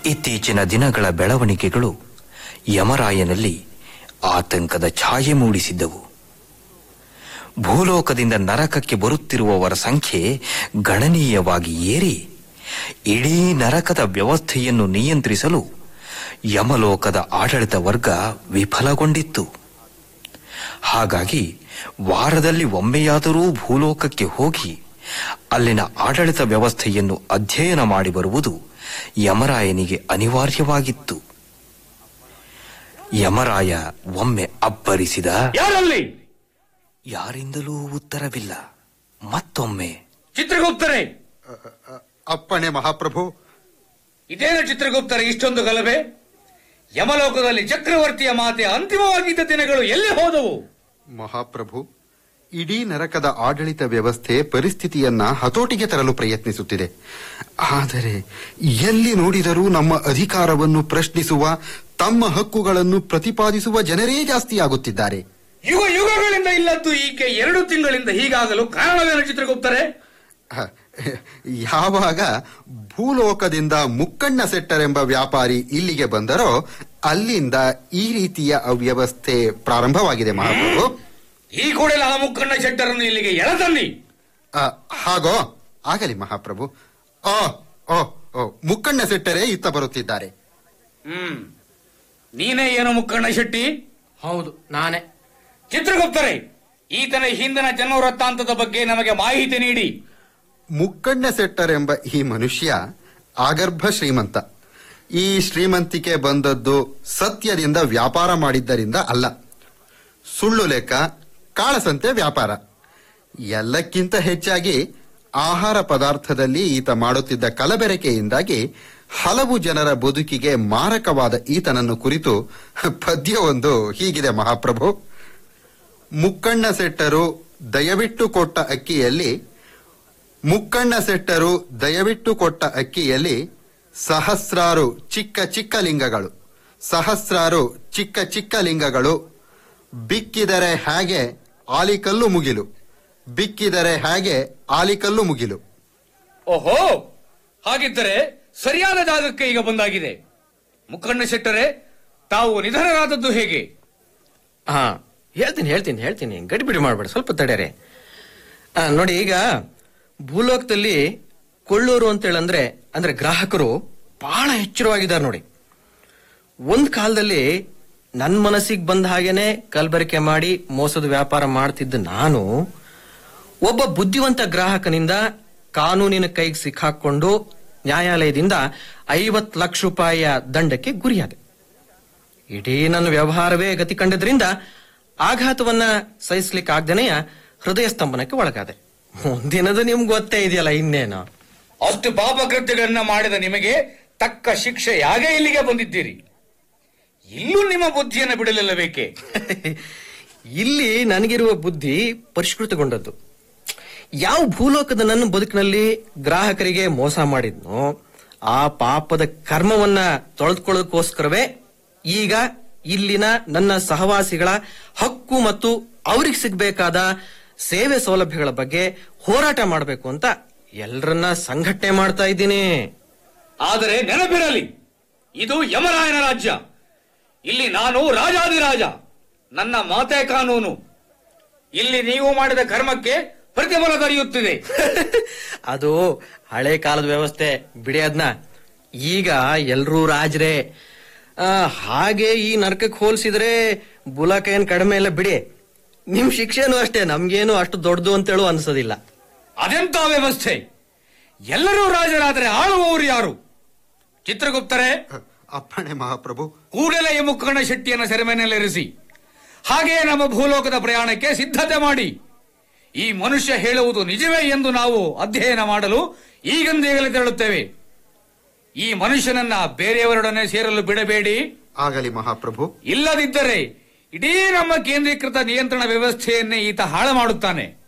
ಇತ್ತೀಚಿನ ದಿನಗಳ ಬೆಳವಣಿಗೆಗಳು ಯಮರಾಯನಲ್ಲಿ ಆತಂಕದ ಛಾಯೆ ಮೂಡಿಸಿದ್ದವು ಭೂಲೋಕದಿಂದ ನರಕಕ್ಕೆ ಬರುತ್ತಿರುವವರ ಸಂಖ್ಯೆ ಗಣನೀಯವಾಗಿ ಏರಿ ಇಡೀ ನರಕದ ವ್ಯವಸ್ಥೆಯನ್ನು ನಿಯಂತ್ರಿಸಲು ಯಮಲೋಕದ ಆಡಳಿತ ವರ್ಗ ವಿಫಲಗೊಂಡಿತ್ತು ಹಾಗಾಗಿ ವಾರದಲ್ಲಿ ಒಮ್ಮೆಯಾದರೂ ಭೂಲೋಕಕ್ಕೆ ಹೋಗಿ ಅಲ್ಲಿನ ಆಡಳಿತ ವ್ಯವಸ್ಥೆಯನ್ನು ಅಧ್ಯಯನ ಮಾಡಿ ಬರುವುದು ಯಮರಾಯನಿಗೆ ಅನಿವಾರ್ಯವಾಗಿತ್ತು ಯಮರಾಯ ಒಮ್ಮೆ ಅಬ್ಬರಿಸಿದ ಯಾರಲ್ಲಿ ಯಾರಿಂದಲೂ ಉತ್ತರವಿಲ್ಲ ಮತ್ತೊಮ್ಮೆ ಚಿತ್ರಗುಪ್ತರೇ ಅಪ್ಪಣೆ ಮಹಾಪ್ರಭು ಇದೇನು ಚಿತ್ರಗುಪ್ತರೇ ಇಷ್ಟೊಂದು ಗಲಭೆ ಯಮಲೋಕದಲ್ಲಿ ಚಕ್ರವರ್ತಿಯ ಮಾತೆ ಅಂತಿಮವಾಗಿದ್ದ ದಿನಗಳು ಎಲ್ಲಿ ಹೋದವು ಮಹಾಪ್ರಭು ಇಡೀ ನರಕದ ಆಡಳಿತ ವ್ಯವಸ್ಥೆ ಪರಿಸ್ಥಿತಿಯನ್ನ ಹತೋಟಿಗೆ ತರಲು ಪ್ರಯತ್ನಿಸುತ್ತಿದೆ ಆದರೆ ಎಲ್ಲಿ ನೋಡಿದರೂ ನಮ್ಮ ಅಧಿಕಾರವನ್ನು ಪ್ರಶ್ನಿಸುವ ತಮ್ಮ ಹಕ್ಕುಗಳನ್ನು ಪ್ರತಿಪಾದಿಸುವ ಜನರೇ ಜಾಸ್ತಿಯಾಗುತ್ತಿದ್ದಾರೆ ಯುಗ ಯುಗಗಳಿಂದ ಇಲ್ಲದ್ದು ಈಕೆ ಎರಡು ತಿಂಗಳಿಂದ ಹೀಗಾಗಲು ಕಾರಣವೇನು ಚಿತ್ರಗುಪ್ತರೇ ಹ, ಯಾವಾಗ ಭೂಲೋಕದಿಂದ ಮುಕ್ಕಣ್ಣ ಸೆಟ್ಟರೆಂಬ ವ್ಯಾಪಾರಿ ಇಲ್ಲಿಗೆ ಬಂದರೋ ಅಲ್ಲಿಂದ ಈ ರೀತಿಯ ಅವ್ಯವಸ್ಥೆ ಪ್ರಾರಂಭವಾಗಿದೆ ಮಹಾಪ್ರಭು ಈ ಕೂಡಲೇ ಆ ಮುಕ್ಕಣ್ಣ ಶೆಟ್ಟರನ್ನು ಇಲ್ಲಿಗೆ ಎಳತನ್ನಿ ಆ, ಹಾಗೋ ಆಗಲಿ ಮಹಾಪ್ರಭು ಓ ಓ ಓ ಮುಕ್ಕಣ್ಣ ಸೆಟ್ಟರೆ ಇತ್ತ ಬರುತ್ತಿದ್ದಾರೆ ಹ್ಮ್ ನೀನೇ ಏನು ಮುಕ್ಕಣ್ಣ ಶೆಟ್ಟಿ ಹೌದು ನಾನೇ ಚಿತ್ರಗುಪ್ತರೇ ಈತನ ಹಿಂದಿನ ಜನ್ಮ ವೃತ್ತಾಂತದ ಬಗ್ಗೆ ನಮಗೆ ಮಾಹಿತಿ ನೀಡಿ ಮುಕ್ಕಣ್ಣ ಸೆಟ್ಟರೆಂಬ ಈ ಮನುಷ್ಯ ಆಗರ್ಭ ಶ್ರೀಮಂತ ಈ ಶ್ರೀಮಂತಿಕೆ ಬಂದದ್ದು ಸತ್ಯದಿಂದ ವ್ಯಾಪಾರ ಮಾಡಿದ್ದರಿಂದ ಅಲ್ಲ ಸುಳ್ಳು ಲೆಕ್ಕ ಕಾಳಸಂತೆ ವ್ಯಾಪಾರ ಎಲ್ಲಕ್ಕಿಂತ ಹೆಚ್ಚಾಗಿ ಆಹಾರ ಪದಾರ್ಥದಲ್ಲಿ ಈತ ಮಾಡುತ್ತಿದ್ದ ಕಲಬೆರಕೆಯಿಂದಾಗಿ ಹಲವು ಜನರ ಬದುಕಿಗೆ ಮಾರಕವಾದ ಈತನನ್ನು ಕುರಿತು ಪದ್ಯವೊಂದು ಹೀಗಿದೆ ಮಹಾಪ್ರಭು ಮುಕ್ಕಣ್ಣ ಸೆಟ್ಟರು ದಯವಿಟ್ಟು ಕೊಟ್ಟ ಅಕ್ಕಿಯಲ್ಲಿ ಮುಕ್ಕಣ್ಣ ಸೆಟ್ಟರು ದಯವಿಟ್ಟು ಕೊಟ್ಟ ಅಕ್ಕಿಯಲ್ಲಿ ಸಹಸ್ರಾರು ಚಿಕ್ಕ ಚಿಕ್ಕ ಲಿಂಗಗಳು ಸಹಸ್ರಾರು ಚಿಕ್ಕ ಚಿಕ್ಕ ಲಿಂಗಗಳು ಬಿಕ್ಕಿದರೆ ಹಾಗೆ ಆಲಿಕಲ್ಲು ಮುಗಿಲು ಬಿಕ್ಕಿದರೆ ಹಾಗೆ ಆಲಿಕಲ್ಲು ಮುಗಿಲು ಓಹೋ ಹಾಗಿದ್ದರೆ ಸರಿಯಾದ ಜಾಗಕ್ಕೆ ಈಗ ಬಂದಾಗಿದೆ ಮುಕ್ಕಣ್ಣ ಶೆಟ್ಟರೆ ತಾವು ನಿಧನರಾದದ್ದು ಹೇಗೆ ಹಾ ಹೇಳ್ತೀನಿ ಹೇಳ್ತೀನಿ ಹೇಳ್ತೀನಿ ಗಡಿಬಿಡಿ ಮಾಡಬೇಡ ಸ್ವಲ್ಪ ತಡೆರೆ ಆ, ನೋಡಿ ಈಗ ಭೂಲೋಕದಲ್ಲಿ ಕೊಳ್ಳೋರು ಅಂತೇಳಂದ್ರೆ ಅಂದ್ರೆ ಗ್ರಾಹಕರು ಬಹಳ ಎಚ್ಚರವಾಗಿದ್ದಾರೆ ನೋಡಿ ಒಂದ್ ಕಾಲದಲ್ಲಿ ನನ್ನ ಮನಸ್ಸಿಗೆ ಬಂದ ಹಾಗೇನೆ ಕಲ್ಬರಿಕೆ ಮಾಡಿ ಮೋಸದ ವ್ಯಾಪಾರ ಮಾಡ್ತಿದ್ದ ನಾನು ಒಬ್ಬ ಬುದ್ಧಿವಂತ ಗ್ರಾಹಕನಿಂದ ಕಾನೂನಿನ ಕೈಗೆ ಸಿಕ್ಕಾಕೊಂಡು ನ್ಯಾಯಾಲಯದಿಂದ ಐವತ್ತು ಲಕ್ಷ ರೂಪಾಯಿಯ ದಂಡಕ್ಕೆ ಗುರಿಯಾದೆ ಇಡೀ ನನ್ನ ವ್ಯವಹಾರವೇ ಗತಿ ಕಂಡದ್ರಿಂದ ಆಘಾತವನ್ನ ಸಹಿಸ್ಲಿಕ್ಕೆ ಆಗ್ದೇನೆಯ ಹೃದಯ ಸ್ತಂಭನಕ್ಕೆ ಒಳಗಾದೆ ಮುಂದಿನದು ನಿಮ್ಗೆ ಗೊತ್ತೇ ಇದೆಯಲ್ಲ ಇನ್ನೇನು ಅಷ್ಟು ಪಾಪಕೃತ್ಯಗಳನ್ನ ಮಾಡಿದ ನಿಮಗೆ ತಕ್ಕ ಶಿಕ್ಷೆ ಯಾಗೆ ಇಲ್ಲಿಗೆ ಬಂದಿದ್ದೀರಿ ಇಲ್ಲೂ ನಿಮ್ಮ ಬುದ್ಧಿಯನ್ನು ಬಿಡಲಿಲ್ಲ ಬೇಕೆ ಇಲ್ಲಿ ನನಗಿರುವ ಬುದ್ಧಿ ಪರಿಷ್ಕೃತಗೊಂಡದ್ದು ಯಾವ ಭೂಲೋಕದ ನನ್ನ ಬದುಕಿನಲ್ಲಿ ಗ್ರಾಹಕರಿಗೆ ಮೋಸ ಮಾಡಿದ್ನೋ ಆ ಪಾಪದ ಕರ್ಮವನ್ನ ತೊಳೆದುಕೊಳ್ಳೋದಕ್ಕೋಸ್ಕರವೇ ಈಗ ಇಲ್ಲಿನ ನನ್ನ ಸಹವಾಸಿಗಳ ಹಕ್ಕು ಮತ್ತು ಅವ್ರಿಗೆ ಸಿಗ್ಬೇಕಾದ ಸೇವೆ ಸೌಲಭ್ಯಗಳ ಬಗ್ಗೆ ಹೋರಾಟ ಮಾಡಬೇಕು ಅಂತ ಎಲ್ಲರನ್ನ ಸಂಘಟನೆ ಮಾಡ್ತಾ ಇದ್ದೀನಿ ಆದರೆ ನೆನಪಿರಲಿ ಇದು ಯಮರಾಯನ ರಾಜ್ಯ ಇಲ್ಲಿ ನಾನು ರಾಜಾದಿರಾಜ ನನ್ನ ಮಾತೆ ಕಾನೂನು ಇಲ್ಲಿ ನೀವು ಮಾಡಿದ ಕರ್ಮಕ್ಕೆ ಪ್ರತಿಫಲ ದೊರೆಯುತ್ತಿದೆ ಅದು ಹಳೆ ಕಾಲದ ವ್ಯವಸ್ಥೆ ಬಿಡಿ ಅದ್ನ ಈಗ ಎಲ್ರೂ ರಾಜ್ರೆ ಆ, ಹಾಗೆ ಈ ನರಕಕ್ಕೆ ಹೋಲಿಸಿದ್ರೆ ಬುಲಕ ಏನ್ ಕಡಿಮೆ ಇಲ್ಲ ಬಿಡಿ ನಿಮ್ ಶಿಕ್ಷೆನೂ ಅಷ್ಟೇ ನಮ್ಗೇನು ಅಷ್ಟು ದೊಡ್ಡದು ಅಂತೇಳು ಅನ್ಸೋದಿಲ್ಲ ಅದೆಂತ ವ್ಯವಸ್ಥೆ ಎಲ್ಲರೂ ರಾಜರಾದರೆ ಆಳುವವರು ಯಾರು ಚಿತ್ರಗುಪ್ತರೇ ಅಪ್ಪಣೆ ಮಹಾಪ್ರಭು ಕೂಡಲೇ ಈ ಮುಕ್ಕಣ್ಣ ಶೆಟ್ಟಿಯನ್ನು ಸೆರೆಮನೆಯಲ್ಲಿರಿಸಿ ಹಾಗೆಯೇ ನಮ್ಮ ಭೂಲೋಕದ ಪ್ರಯಾಣಕ್ಕೆ ಸಿದ್ಧತೆ ಮಾಡಿ ಈ ಮನುಷ್ಯ ಹೇಳುವುದು ನಿಜವೇ ಎಂದು ನಾವು ಅಧ್ಯಯನ ಮಾಡಲು ಈಗಂದೀಗಲೇ ತೆರಳುತ್ತೇವೆ ಈ ಮನುಷ್ಯನನ್ನ ಬೇರೆಯವರೊಡನೆ ಸೇರಲು ಬಿಡಬೇಡಿ ಆಗಲಿ ಮಹಾಪ್ರಭು ಇಲ್ಲದಿದ್ದರೆ ಇಡೀ ನಮ್ಮ ಕೇಂದ್ರೀಕೃತ ನಿಯಂತ್ರಣ ವ್ಯವಸ್ಥೆಯನ್ನೇ ಈತ ಹಾಳು ಮಾಡುತ್ತಾನೆ